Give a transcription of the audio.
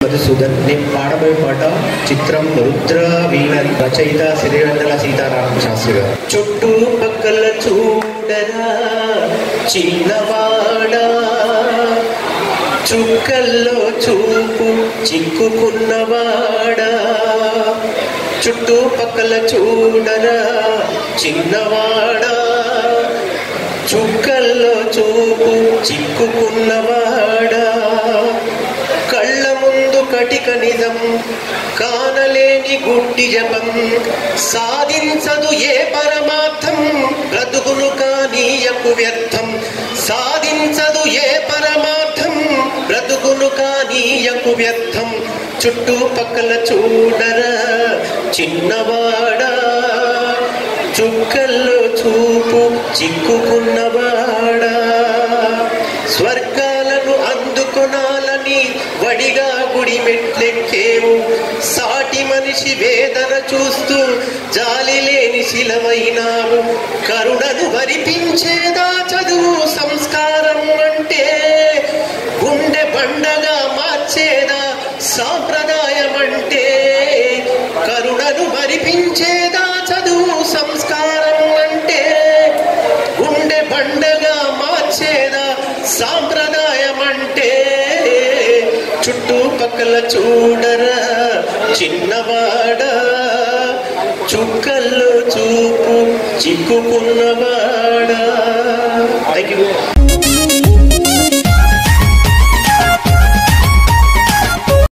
మధుసూదన్ నేను పాడబోయే పాట చిత్రం రుద్ర వీణ రచయిత సిరివెన్నెల సీతారామ శాస్త్రి గారు చుట్టుపక్కల చూడరా చిన్నవాడా చుక్కల్లో చూపు చిక్కుకున్నవాడా చుట్టుపక్కల చూడరా చిన్నవాడా చుక్కల్లో చూపు చిక్కుకున్నవాడా కళ్ళ ముందు కటిక నిజం కానలేని గుడ్డి జపం సాధించదు ఏ పరమార్థం బ్రతుకును కానీయకు వ్యర్థం సాధించదు ఏ పరమార్థం బ్రతుకును కానీయకు వ్యర్థం చుట్టుపక్కల చూడరా చిన్నవాడా చుక్కల్లో చూపు చిక్కుకున్నవాడా స్వర్గాలను అందుకొనాలని వడిగా గుడి మెట్లెక్కేవు సాటి మనిషి వేదన చూస్తూ జాలి లేని శిలవైనావు కరుణను వరిపించేదా చదువు సంస్కారం అంటే గుండె బండగా మార్చేదా సాంప్రదాయం అంటే కరుణను మరిపించేదా చదువు సంస్కారం అంటే గుండె బండగా మార్చేదా సాంప్రదాయం అంటే చుట్టుపక్కల చూడరా చిన్నవాడా చుక్కల్లో చూపు చిక్కుకున్నవాడా థ్యాంక్ యూ